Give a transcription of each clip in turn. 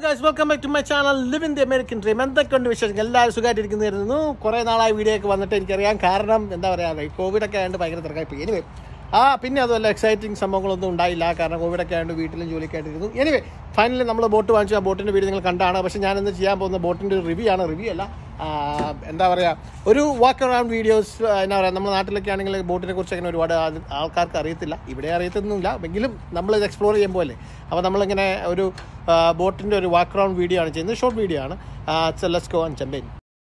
Guys welcome back to my channel live in the American dream എന്തൊക്കെയുണ്ട് വിശേഷം എല്ലാവരും സുഖമായിട്ടിരിക്കുന്നു കുറേ നാളായി വീഡിയോ ഒക്കെ വന്നിട്ട് എനിക്കറിയാം കാരണം എന്താ പറയുക കോവിഡ് ഒക്കെ ആയതുകൊണ്ട് ഭയങ്കര തിരക്കായി പോയി എനിവേ ആ പിന്നെ അതുമല്ല എക്സൈറ്റിംഗ് സംഭവങ്ങളൊന്നും ഉണ്ടായില്ല കാരണം കോവിഡ് ഒക്കെ ആയതുകൊണ്ട് വീട്ടിലും ജോലിയൊക്കെ ആയിട്ടിരുന്നു എനിവേ ഫൈനലി നമ്മൾ ബോട്ട് വാങ്ങിച്ചു ആ ബോട്ടിൻ്റെ വീഡിയോ നിങ്ങൾ കണ്ടാണ് പക്ഷേ ഞാനിന്ന് ചെയ്യാൻ പോകുന്ന ബോട്ടിൻ്റെ ഒരു റിവ്യൂ ആണ് റിവ്യൂ അല്ല ആ, എന്താ പറയുക ഒരു വാക്ക് അറൗണ്ട് വീഡിയോസ് എന്താ പറയുക നമ്മുടെ നാട്ടിലൊക്കെ ആണെങ്കിൽ ബോട്ടിനെ കുറിച്ച് അങ്ങനെ ഒരുപാട് ആൾ- ആൾക്കാർക്ക് അറിയത്തില്ല ഇവിടെ അറിയത്തൊന്നുമില്ല എങ്കിലും നമ്മൾ ഇത് എക്സ്പ്ലോർ ചെയ്യുമ്പോൾ അല്ലേ അപ്പോൾ നമ്മളിങ്ങനെ ഒരു ബോട്ടിൻ്റെ ഒരു വാക്ക് അറൗണ്ട് വീഡിയോ ആണ് ചെയ്യുന്നത് ഷോർട്ട് വീഡിയോ ആണ് ലെറ്റ്സ് ഗോ ആൻഡ് ചെമ്പൈൻ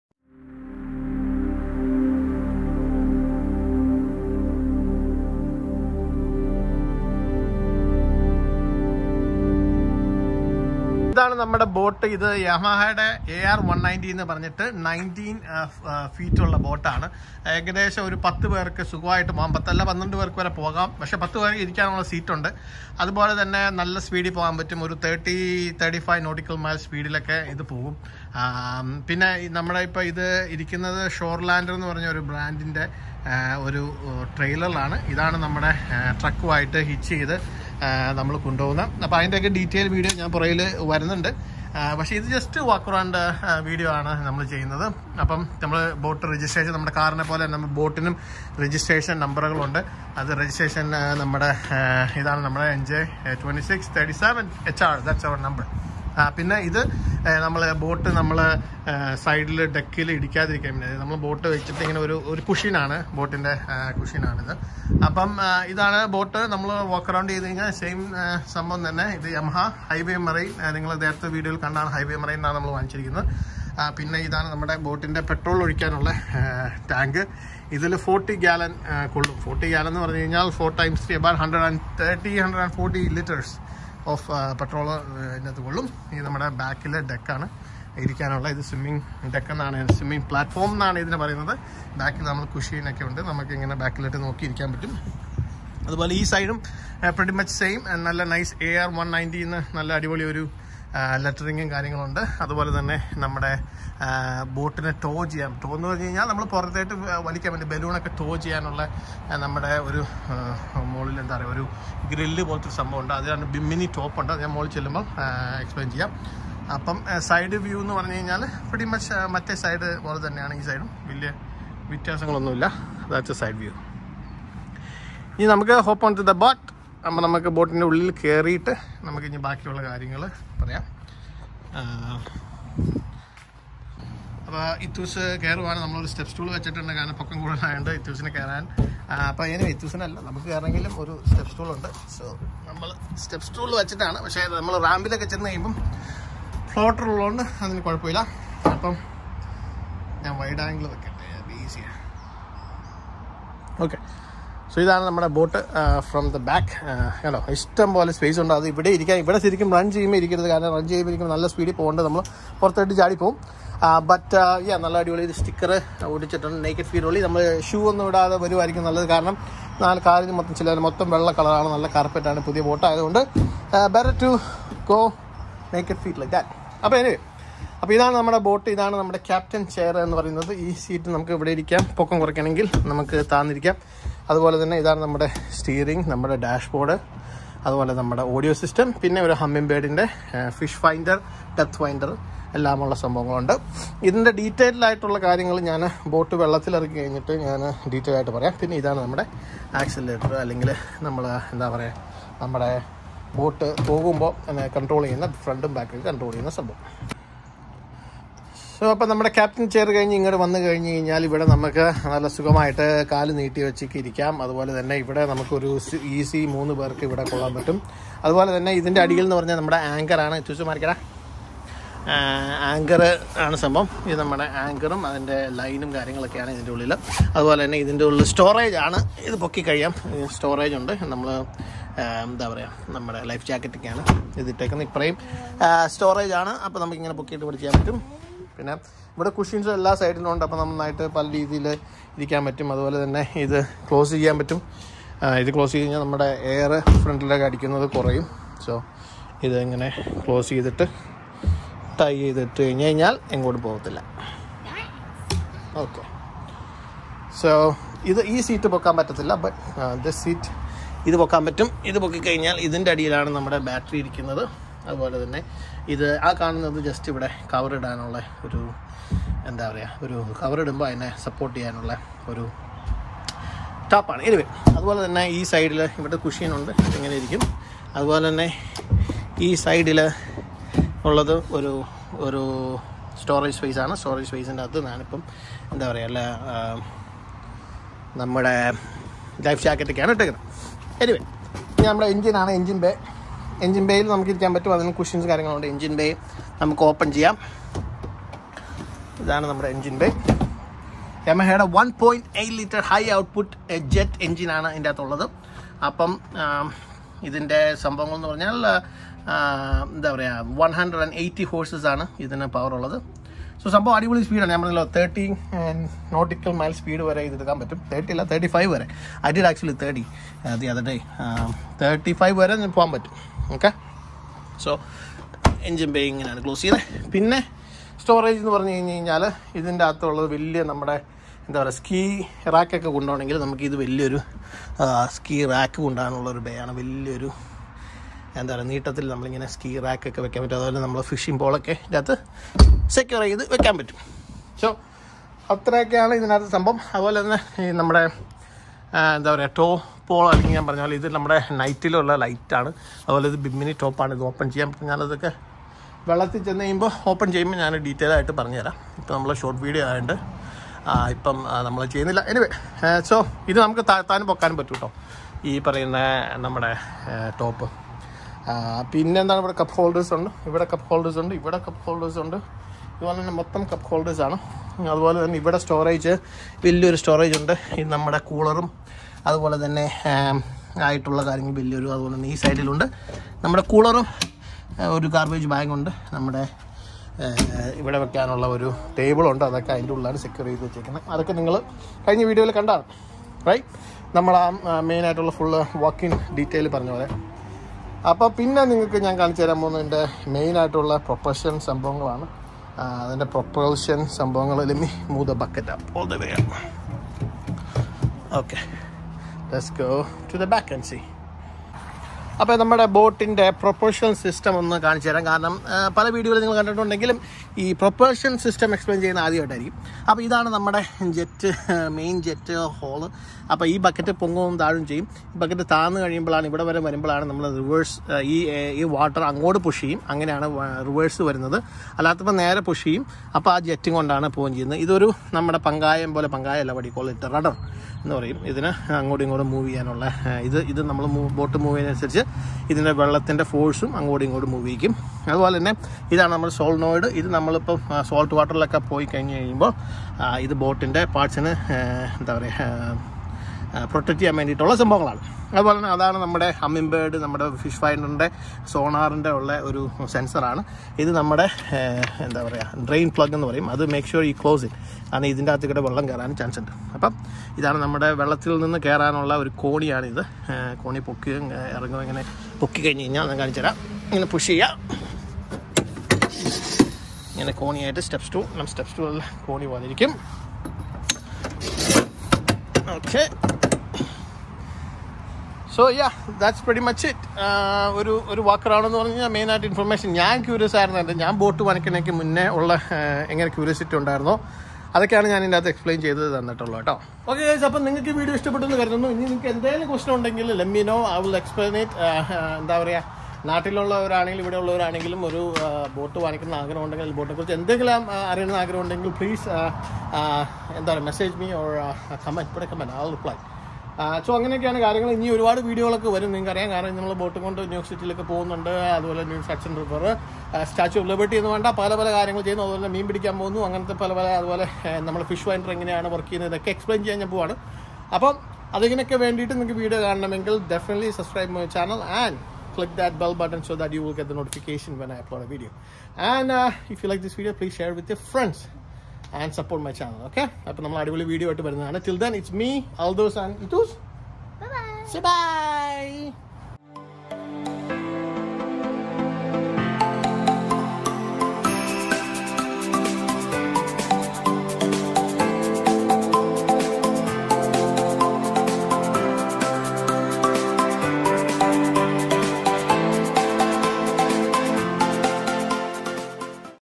ഇതാണ് നമ്മുടെ ബോട്ട് ഇത് യമഹയുടെ എ ആർ വൺ നയൻറ്റി എന്ന് പറഞ്ഞിട്ട് നയൻറ്റീൻ ഫീറ്റ് ഉള്ള ബോട്ടാണ് ഏകദേശം ഒരു പത്ത് പേർക്ക് സുഖമായിട്ട് പോകാം പത്തല്ല പന്ത്രണ്ട് പേർക്ക് വരെ പോകാം പക്ഷെ പത്ത് പേർക്ക് ഇരിക്കാനുള്ള സീറ്റുണ്ട് അതുപോലെ തന്നെ നല്ല സ്പീഡിൽ പോകാൻ പറ്റും ഒരു thirty thirty five nautical mile സ്പീഡിലൊക്കെ ഇത് പോകും ആം, പിന്നെ ഈ നമ്മുടെ ഇപ്പോൾ ഇത് ഇരിക്കുന്നത് ഷോർലാൻഡർ എന്ന് പറഞ്ഞ ഒരു ബ്രാൻഡിൻ്റെ ഒരു ട്രെയിലറിലാണ് ഇതാണ് നമ്മുടെ ട്രക്കുമായിട്ട് ഹിച്ച് ചെയ്ത് നമ്മൾ കൊണ്ടുപോകുന്നത് അപ്പോൾ അതിൻ്റെയൊക്കെ ഡീറ്റെയിൽ വീഡിയോ ഞാൻ പുറകിൽ വരുന്നുണ്ട് ആ, പക്ഷേ ഇത് ജസ്റ്റ് വാക്ക് അറൗണ്ട് വീഡിയോ ആണ് നമ്മൾ ചെയ്യുന്നത് അപ്പം നമ്മൾ ബോട്ട് രജിസ്ട്രേഷൻ നമ്മുടെ കാറിനെ പോലെ നമ്മൾ ബോട്ടിനും രജിസ്ട്രേഷൻ നമ്പറുകളുണ്ട് അത് രജിസ്ട്രേഷൻ നമ്മുടെ ആ, ഇതാണ് നമ്മുടെ N J twenty six thirty seven H R that's our number ആ, പിന്നെ ഇത് നമ്മൾ ബോട്ട് നമ്മൾ സൈഡിൽ ഡെക്കിൽ ഇടിക്കാതിരിക്കാൻ വേണ്ടി നമ്മൾ ബോട്ട് വെച്ചിട്ട് ഇങ്ങനെ ഒരു ഒരു കുഷീനാണ് ബോട്ടിൻ്റെ കുഷീനാണിത് അപ്പം ആ, ഇതാണ് ബോട്ട് നമ്മൾ വാക്ക് അറൗണ്ട് ചെയ്ത് കഴിഞ്ഞാൽ സെയിം സംഭവം തന്നെ ഇത് യമഹ ഹൈവേ മറൈൻ നിങ്ങൾ നേരത്തെ വീഡിയോയിൽ കണ്ടാണ് ഹൈവേ മറൈൻ എന്നാണ് നമ്മൾ വാങ്ങിച്ചിരിക്കുന്നത് ആ, പിന്നെ ഇതാണ് നമ്മുടെ ബോട്ടിൻ്റെ പെട്രോൾ ഒഴിക്കാനുള്ള ടാങ്ക് ഇതിൽ ഫോർട്ടി ഗാലൻ കൊള്ളും ഫോർട്ടി ഗാലൻ എന്ന് പറഞ്ഞു കഴിഞ്ഞാൽ four times three about hundred and thirty hundred and forty litres of petrol ഇതിനകത്ത് കൊള്ളും ഇത് നമ്മുടെ ബാക്കിലെ ഡെക്കാണ് ഇരിക്കാനുള്ള ഇത് സ്വിമ്മിങ് ഡെക്ക് എന്നാണ് സ്വിമ്മിങ് പ്ലാറ്റ്ഫോം എന്നാണ് ഇതിന് പറയുന്നത് ബാക്കിൽ നമ്മൾ കുഷീനൊക്കെ ഉണ്ട് നമുക്ക് ഇങ്ങനെ ബാക്കിലിട്ട് നോക്കി ഇരിക്കാൻ പറ്റും അതുപോലെ ഈ സൈഡും പ്രതി മച്ച് സെയിം നല്ല നൈസ് എ ആർ വൺ നയൻറ്റിന്ന് നല്ല അടിപൊളി ഒരു ലെറ്ററിങ്ങും കാര്യങ്ങളുണ്ട് അതുപോലെ തന്നെ നമ്മുടെ ബോട്ടിനെ ടോ ചെയ്യാം ടോ എന്ന് പറഞ്ഞു കഴിഞ്ഞാൽ നമ്മൾ പുറത്തായിട്ട് വലിക്കാൻ വേണ്ടി ബലൂണൊക്കെ ടോ ചെയ്യാനുള്ള ആ, നമ്മുടെ ഒരു മുകളിൽ എന്താ പറയുക ഒരു ഗ്രില്ല് പോലത്തെ ഒരു സംഭവമുണ്ട് അതിലാണ് ബിമ്മിനി ടോപ്പ് ഉണ്ട് അത് ഞാൻ മുകളിൽ ചെല്ലുമ്പോൾ എക്സ്പ്ലെയിൻ ചെയ്യാം അപ്പം സൈഡ് വ്യൂ എന്ന് പറഞ്ഞു കഴിഞ്ഞാൽ പ്രതി മച്ച് മറ്റേ സൈഡ് പോലെ തന്നെയാണ് ഈ സൈഡും വലിയ വ്യത്യാസങ്ങളൊന്നുമില്ല ദാറ്റ്സ് എ സൈഡ് വ്യൂ ഇനി നമുക്ക് hope on to the boat അപ്പോൾ നമുക്ക് ബോട്ടിൻ്റെ ഉള്ളിൽ കയറിയിട്ട് നമുക്ക് ഇനി ബാക്കിയുള്ള കാര്യങ്ങൾ പറയാം അപ്പോൾ ഇത്തൂസ് കയറുവാണ് നമ്മളൊരു സ്റ്റെപ്പ് സ്റ്റൂൾ വെച്ചിട്ടുണ്ട് കാരണം പൊക്കം കൂടുതലായതുകൊണ്ട് ഇത്തൂസിന് കയറാൻ അപ്പോൾ അതിന് ഇത്തൂസിനല്ല നമുക്ക് കയറെങ്കിലും ഒരു സ്റ്റെപ്പ് സ്റ്റൂൾ ഉണ്ട് സോ നമ്മൾ സ്റ്റെപ്പ് സ്റ്റൂൾ വെച്ചിട്ടാണ് പക്ഷേ നമ്മൾ റാമ്പിലൊക്കെ ചെന്ന് കഴിയുമ്പം ഫ്ലോട്ടർ ഉള്ളതുകൊണ്ട് അതിന് കുഴപ്പമില്ല അപ്പം ഞാൻ വൈഡ് ആംഗിൾ വെക്കട്ടെ അത് ഈസിയാണ് ഓക്കെ സോ ഇതാണ് നമ്മുടെ ബോട്ട് ഫ്രം ദ ബാക്ക് കണ്ടോ ഇഷ്ടം പോലെ സ്പേസ് ഉണ്ട് അത് ഇവിടെ ഇരിക്കാൻ ഇവിടെ ശരിക്കും റൺ ചെയ്യുമ്പോൾ ഇരിക്കരുത് കാരണം റൺ ചെയ്യുമ്പോൾ ഇരിക്കുമ്പോൾ നല്ല സ്പീഡിൽ പോകേണ്ടത് നമ്മൾ പുറത്തോട്ട് ചാടി പോകും ബട്ട് യാ നല്ല അടിപൊളി ഒരു സ്റ്റിക്കർ ഒടിച്ചിട്ടുണ്ട് നേക്കറ്റ് ഫീഡ് ഒളി നമ്മൾ ഷൂ ഒന്നും ഇടാതെ വരുമായിരിക്കും നല്ലത് കാരണം നാല് കാലിന് മൊത്തം ചില മൊത്തം വെള്ള കളറാണ് നല്ല കാർപ്പറ്റാണ് പുതിയ ബോട്ട് ആയതുകൊണ്ട് better to go naked feet like that അപ്പോൾ എനിവേ അപ്പോൾ ഇതാണ് നമ്മുടെ ബോട്ട് ഇതാണ് നമ്മുടെ ക്യാപ്റ്റൻ ചെയർ എന്ന് പറയുന്നത് ഈ സീറ്റ് നമുക്ക് ഇവിടെ ഇരിക്കാം പൊക്കം കുറയ്ക്കണമെങ്കിൽ നമുക്ക് താന്നിരിക്കാം അതുപോലെ തന്നെ ഇതാണ് നമ്മുടെ സ്റ്റിയറിംഗ് നമ്മുടെ ഡാഷ്ബോർഡ് അതുപോലെ നമ്മുടെ ഓഡിയോ സിസ്റ്റം പിന്നെ ഒരു ഹമ്മിംഗ് ബേഡിൻ്റെ ഫിഷ് ഫൈൻഡർ ഡെത്ത് ഫൈൻഡർ എല്ലാമുള്ള സംഭവങ്ങളുണ്ട് ഇതിൻ്റെ ഡീറ്റെയിൽഡ് ആയിട്ടുള്ള കാര്യങ്ങൾ ഞാൻ ബോട്ട് വെള്ളത്തിലിറക്കി കഴിഞ്ഞിട്ട് ഞാൻ ഡീറ്റെയിൽ ആയിട്ട് പറയാം പിന്നെ ഇതാണ് നമ്മുടെ ആക്സിലേറ്റർ അല്ലെങ്കിൽ നമ്മൾ എന്താ പറയുക നമ്മുടെ ബോട്ട് പോകുമ്പോൾ കൺട്രോൾ ചെയ്യുന്ന ഫ്രണ്ടും ബാക്കും കൺട്രോൾ ചെയ്യുന്ന സംഭവം സോ അപ്പോൾ നമ്മുടെ ക്യാപ്റ്റൻ ചെയർ കഴിഞ്ഞ് ഇങ്ങോട്ട് വന്നു കഴിഞ്ഞ് കഴിഞ്ഞാൽ ഇവിടെ നമുക്ക് നല്ല സുഖമായിട്ട് കാല് നീട്ടി വെച്ചൊക്കെ ഇരിക്കാം അതുപോലെ തന്നെ ഇവിടെ നമുക്കൊരു ഈസി മൂന്ന് പേർക്ക് ഇവിടെ കൊള്ളാൻ പറ്റും അതുപോലെ തന്നെ ഇതിൻ്റെ അടിയിൽ എന്ന് പറഞ്ഞാൽ നമ്മുടെ ആങ്കറാണ് ചൂസ് മാറിക്കട ആങ്കർ ആണ് സംഭവം ഇത് നമ്മുടെ ആങ്കറും അതിൻ്റെ ലൈനും കാര്യങ്ങളൊക്കെയാണ് ഇതിൻ്റെ ഉള്ളിൽ അതുപോലെ തന്നെ ഇതിൻ്റെ ഉള്ളിൽ സ്റ്റോറേജ് ആണ് ഇത് പൊക്കി കഴിയാം സ്റ്റോറേജ് ഉണ്ട് നമ്മൾ എന്താ പറയുക നമ്മുടെ ലൈഫ് ജാക്കറ്റൊക്കെയാണ് ഇതിട്ടേക്കുന്നത് ഇത്രയും സ്റ്റോറേജ് ആണ് അപ്പോൾ നമുക്ക് ഇങ്ങനെ പൊക്കിയിട്ട് ഇവിടെ ചെയ്യാൻ പറ്റും പിന്നെ ഇവിടെ കുഷ്യൻസ് എല്ലാ സൈഡിലും ഉണ്ട് അപ്പോൾ നന്നായിട്ട് പല രീതിയിൽ ഇരിക്കാൻ പറ്റും അതുപോലെ തന്നെ ഇത് ക്ലോസ് ചെയ്യാൻ പറ്റും ആ, ഇത് ക്ലോസ് ചെയ്ത് കഴിഞ്ഞാൽ നമ്മുടെ എയർ ഫ്രണ്ടിലേക്ക് അടിക്കുന്നത് കുറയും സോ ഇത് ഇങ്ങനെ ക്ലോസ് ചെയ്തിട്ട് ടൈ ചെയ്തിട്ട് കഴിഞ്ഞ് കഴിഞ്ഞാൽ എങ്ങോട്ടും പോകത്തില്ല ഓക്കെ സോ ഇത് ഈ സീറ്റ് പൊക്കാൻ പറ്റത്തില്ല ബട്ട് ദിസ് സീറ്റ് ഇത് പൊക്കാൻ പറ്റും ഇത് പൊക്കി കഴിഞ്ഞാൽ ഇതിൻ്റെ അടിയിലാണ് നമ്മുടെ ബാറ്ററി ഇരിക്കുന്നത് അതുപോലെ തന്നെ ഇത് ആ കാണുന്നത് ജസ്റ്റ് ഇവിടെ കവർ ഇടാനുള്ള ഒരു എന്താ പറയുക ഒരു കവർ ഇടുമ്പോൾ അതിനെ സപ്പോർട്ട് ചെയ്യാനുള്ള ഒരു ടാപ്പാണ് എനിവേ അതുപോലെ തന്നെ ഈ സൈഡിൽ ഇവിടെ കുഷ്യനുണ്ട് ഇങ്ങനെ ഇരിക്കും അതുപോലെ തന്നെ ഈ സൈഡിൽ ഉള്ളത് ഒരു ഒരു സ്റ്റോറേജ് സ്പേസ് ആണ് സ്റ്റോറേജ് സ്പേസിൻ്റെ അകത്ത് ഞാനിപ്പം എന്താ പറയുക അല്ല ആ, നമ്മുടെ ലൈഫ് ജാക്കറ്റൊക്കെയാണ് ഇട്ടേക്കുന്നത് എനിവേ ഇനി നമ്മുടെ എഞ്ചിനാണ് എഞ്ചിൻ ബേ എഞ്ചിൻ ബേയിൽ നമുക്ക് ഇരിക്കാൻ പറ്റും അതിന് കുഷ്യൻസ് കാര്യങ്ങളുണ്ട് എഞ്ചിൻ ബേ നമുക്ക് ഓപ്പൺ ചെയ്യാം ഇതാണ് നമ്മുടെ എഞ്ചിൻ ബേ യമഹയുടെ one point eight litre high output jet എഞ്ചിനാണ് ഇതിൻ്റെ അകത്തുള്ളത് അപ്പം ആം, ഇതിൻ്റെ സംഭവങ്ങൾ എന്ന് പറഞ്ഞാൽ ആ, എന്താ പറയുക one hundred and eighty horses ആണ് ഇതിന് പവർ ഉള്ളത് സോ സംഭവം അടിപൊളി സ്പീഡാണ് ഞാൻ പറഞ്ഞല്ലോ തേർട്ടി നോട്ടിക്കൽ മൈൽ സ്പീഡ് വരെ ഇത് എടുക്കാൻ പറ്റും തേർട്ടി അല്ല തേർട്ടി ഫൈവ് വരെ I did actually thirty the other day thirty five വരെ പോകാൻ പറ്റും ഓക്കെ സോ എൻജിൻ ബേ ഇങ്ങനെയാണ് ക്ലോസ് ചെയ്യുന്നത് പിന്നെ സ്റ്റോറേജ് എന്ന് പറഞ്ഞു കഴിഞ്ഞ് കഴിഞ്ഞാൽ ഇതിൻ്റെ അകത്തുള്ളത് വലിയ നമ്മുടെ എന്താ പറയുക സ്കീ റാക്കൊക്കെ കൊണ്ടുപോകണമെങ്കിൽ നമുക്ക് ഇത് വലിയൊരു സ്കീ റാക്ക് കൊണ്ടുപോകാനുള്ള ഒരു ബേ ആണ് വലിയൊരു എന്താ പറയുക നീട്ടത്തിൽ നമ്മളിങ്ങനെ സ്കീ റാക്കൊക്കെ വെക്കാൻ പറ്റും അതുപോലെ നമ്മൾ ഫിഷിംഗ് പോളൊക്കെ ഇതിൻ്റെ അകത്ത് സെക്യൂർ ചെയ്ത് വെക്കാൻ പറ്റും സോ അത്രയൊക്കെയാണ് ഇതിനകത്ത് സംഭവം അതുപോലെ തന്നെ ഈ നമ്മുടെ ആ, എന്താ പറയുക ടോ പോൾ അല്ലെങ്കിൽ ഞാൻ പറഞ്ഞ പോലെ ഇത് നമ്മുടെ നൈറ്റിലുള്ള ലൈറ്റാണ് അതുപോലെ ഇത് ബിമ്മിനി ടോപ്പാണ് ഇത് ഓപ്പൺ ചെയ്യാൻ ഞാനതൊക്കെ വെള്ളത്തിൽ ചെന്ന് കഴിയുമ്പോൾ ഓപ്പൺ ചെയ്യുമ്പോൾ ഞാൻ ഡീറ്റെയിൽ ആയിട്ട് പറഞ്ഞുതരാം ഇപ്പം നമ്മൾ ഷോർട്ട് വീഡിയോ ആയതുകൊണ്ട് ആ, ഇപ്പം നമ്മൾ ചെയ്യുന്നില്ല എനിവേ സോ ഇത് നമുക്ക് താഴ്ത്താനും പൊക്കാനും പറ്റും കേട്ടോ ഈ പറയുന്ന നമ്മുടെ ടോപ്പ് പിന്നെ എന്താണ് ഇവിടെ കപ്പ് ഹോൾഡേഴ്സ് ഉണ്ട് ഇവിടെ കപ്പ് ഹോൾഡേഴ്സ് ഉണ്ട് ഇവിടെ കപ്പ് ഹോൾഡേഴ്സ് ഉണ്ട് ഇതുപോലെ തന്നെ മൊത്തം കപ്പ് ഹോൾഡേഴ്സ് ആണ് അതുപോലെ തന്നെ ഇവിടെ സ്റ്റോറേജ് വലിയൊരു സ്റ്റോറേജ് ഉണ്ട് ഇത് നമ്മുടെ കൂളറും അതുപോലെ തന്നെ ആം, ആയിട്ടുള്ള കാര്യങ്ങൾ വലിയൊരു അതുപോലെ തന്നെ ഈ സൈഡിലുണ്ട് നമ്മുടെ കൂളറും ആ, ഒരു ഗാർബേജ് ബാഗ് ഉണ്ട് നമ്മുടെ ആ, ഇവിടെ വെക്കാനുള്ള ഒരു ടേബിളുണ്ട് അതൊക്കെ അതിൻ്റെ ഉള്ളിലാണ് സെക്യൂർ ചെയ്ത് വെച്ചേക്കുന്നത് അതൊക്കെ നിങ്ങൾ കഴിഞ്ഞ വീഡിയോയിൽ കണ്ടാണ് റൈറ്റ് നമ്മൾ ആ മെയിനായിട്ടുള്ള ഫുള്ള് വാക്കിൻ ഡീറ്റെയിൽ പറഞ്ഞ പോലെ അപ്പോൾ പിന്നെ നിങ്ങൾക്ക് ഞാൻ കാണിച്ചു തരാൻ പോകുന്നതിൻ്റെ മെയിനായിട്ടുള്ള പ്രൊപ്പൽഷൻ സംഭവങ്ങളാണ് ആ, അതിൻ്റെ പ്രൊപ്പൽഷൻ സംഭവങ്ങൾ lemme move the bucket up all the way okay let's go to the back and see അപ്പോൾ നമ്മുടെ ബോട്ടിൻ്റെ പ്രൊപ്പൽഷൻ സിസ്റ്റം ഒന്ന് കാണിച്ചു തരാം കാരണം ആ, പല വീഡിയോയിൽ നിങ്ങൾ കണ്ടിട്ടുണ്ടെങ്കിലും ഈ പ്രൊപ്പൽഷൻ സിസ്റ്റം എക്സ്പ്ലെയിൻ ചെയ്യുന്ന ആദ്യമായിട്ടായിരിക്കും അപ്പോൾ ഇതാണ് നമ്മുടെ ജെറ്റ് മെയിൻ ജെറ്റ് ഹോള് അപ്പോൾ ഈ ബക്കറ്റ് പൊങ്ങവും താഴും ചെയ്യും ഈ ബക്കറ്റ് താഴ്ന്നു കഴിയുമ്പോഴാണ് ഇവിടെ വരെ വരുമ്പോഴാണ് നമ്മൾ റിവേഴ്സ് ഈ ഈ വാട്ടർ അങ്ങോട്ട് പുഷ് ചെയ്യും അങ്ങനെയാണ് റിവേഴ്സ് വരുന്നത് അല്ലാത്തപ്പോൾ നേരെ പുഷ് ചെയ്യും അപ്പോൾ ആ ജെറ്റും കൊണ്ടാണ് പോവുകയും ചെയ്യുന്നത് ഇതൊരു നമ്മുടെ പങ്കായം പോലെ പങ്കായല്ല വടി കോളിട്ട് റഡർ എന്ന് പറയും ഇതിന് അങ്ങോട്ടും ഇങ്ങോട്ടും മൂവ് ചെയ്യാനുള്ള ആ, ഇത് ഇത് നമ്മൾ ബോട്ട് മൂവ് ചെയ്യുന്നതനുസരിച്ച് ഇതിൻ്റെ വെള്ളത്തിൻ്റെ ഫോഴ്സും അങ്ങോട്ടും ഇങ്ങോട്ടും മൂവ് ചെയ്യിക്കും അതുപോലെ തന്നെ ഇതാണ് നമ്മൾ സോൾനോയിഡ് ഇത് നമ്മളിപ്പം സോൾട്ട് വാട്ടറിലൊക്കെ പോയി കഴിഞ്ഞ് കഴിയുമ്പോൾ ആ, ഇത് ബോട്ടിൻ്റെ പാർട്സിന് എന്താ പറയുക പ്രൊട്ടക്റ്റ് ചെയ്യാൻ വേണ്ടിയിട്ടുള്ള സംഭവങ്ങളാണ് അതുപോലെ തന്നെ അതാണ് നമ്മുടെ ഹമ്മിംബേർഡ് നമ്മുടെ ഫിഷ് ഫൈൻഡറിൻ്റെ സോണാറിൻ്റെ ഉള്ള ഒരു സെൻസറാണ് ഇത് നമ്മുടെ ഏഹ്, എന്താ പറയുക ഡ്രെയിൻ പ്ലഗ് എന്ന് പറയും അത് മേക്ക് ഷുവർ ഈ ക്ലോസ് ഇറ്റ് കാരണം ഇതിൻ്റെ അകത്ത് കൂടെ വെള്ളം കയറാൻ ചാൻസ് ഉണ്ട് അപ്പം ഇതാണ് നമ്മുടെ വെള്ളത്തിൽ നിന്ന് കയറാനുള്ള ഒരു കോണിയാണിത് ഏഹ്, കോണി പൊക്കി ഏഹ്, ഇറങ്ങും ഇങ്ങനെ പൊക്കി കഴിഞ്ഞ് കഴിഞ്ഞാൽ ഞാൻ കാണിച്ചു തരാം ഇങ്ങനെ പുഷ് ചെയ്യാം ഇങ്ങനെ കോണിയായിട്ട് സ്റ്റെപ്സ് ടു നമ്മൾ സ്റ്റെപ്സ് ടു കോണി പോലെ ഇരിക്കും okay so yeah that's very much it ഒരു ഒരു വാക്കറാണെന്ന് പറഞ്ഞു കഴിഞ്ഞാൽ മെയിനായിട്ട് ഇൻഫർമേഷൻ ഞാൻ ക്യൂരിയസ് ആയിരുന്നു എൻ്റെ ഞാൻ ബോട്ട് വനക്കുന്നതിന് മുന്നേ ഉള്ള ആ, എങ്ങനെ ക്യൂരിയസിറ്റി ഉണ്ടായിരുന്നോ അതൊക്കെയാണ് ഞാൻ ഇതിൻ്റെ അകത്ത് എക്സ്പ്ലെയിൻ ചെയ്ത് തന്നിട്ടുള്ളത് കേട്ടോ ഓക്കെ ഗൈസ് അപ്പം നിങ്ങൾക്ക് വീഡിയോ ഇഷ്ടപ്പെട്ടെന്ന് കരുതുന്നു ഇനി നിങ്ങൾക്ക് എന്തെങ്കിലും ക്വസ്റ്റൻ ഉണ്ടെങ്കിൽ lemme know I will explain it എന്താ പറയുക നാട്ടിലുള്ളവരാണെങ്കിലും ഇവിടെ ഉള്ളവരാണെങ്കിലും ഒരു ബോട്ട് വാങ്ങിക്കുന്ന ആഗ്രഹം ഉണ്ടെങ്കിൽ ബോട്ടിനെ കുറിച്ച് എന്തെങ്കിലും ആ, അറിയണമെന്ന് ആഗ്രഹം ഉണ്ടെങ്കിൽ പ്ലീസ് എന്താ പറയുക മെസ്സേജ് മീ ഓർ കമൻറ്റ് ഇവിടെ കമൻറ്റ് ആ റിപ്ലൈ സോ അങ്ങനെയൊക്കെയാണ് കാര്യങ്ങൾ ഇനി ഒരുപാട് വീഡിയോകളൊക്കെ വരും നിങ്ങൾക്ക് അറിയാം കാരണം നമ്മൾ ബോട്ട് കൊണ്ട് ന്യൂയോർക്ക് സിറ്റിയിലൊക്കെ പോകുന്നുണ്ട് അതുപോലെ ന്യൂ സക്സൺ റിവർ സ്റ്റാച്യു ഓഫ് ലിബർട്ടി എന്ന് വേണ്ട പല പല കാര്യങ്ങൾ ചെയ്യുന്നു അതുപോലെ മീൻ പിടിക്കാൻ പോകുന്നു അങ്ങനത്തെ പല പല അതുപോലെ നമ്മൾ ഫിഷ് വൈൻഡർ എങ്ങനെയാണ് വർക്ക് ചെയ്യുന്നത് ഇതൊക്കെ എക്സ്പ്ലെയിൻ ചെയ്യാൻ ഞാൻ പോവാണ് അപ്പം അതിനൊക്കെ വേണ്ടിയിട്ട് നിങ്ങൾക്ക് വീഡിയോ കാണണമെങ്കിൽ definitely subscribe my channel and click that bell button so that you will get the notification when I upload a video. And uh, if you like this video, please share it with your friends and support my channel. Okay? അപ്പോൾ നമ്മൾ അടിപൊളി video ആയിട്ട് വരുന്നതാണ് till then it's me Aldos and ഇറ്റൂസ് Bye bye. Say bye.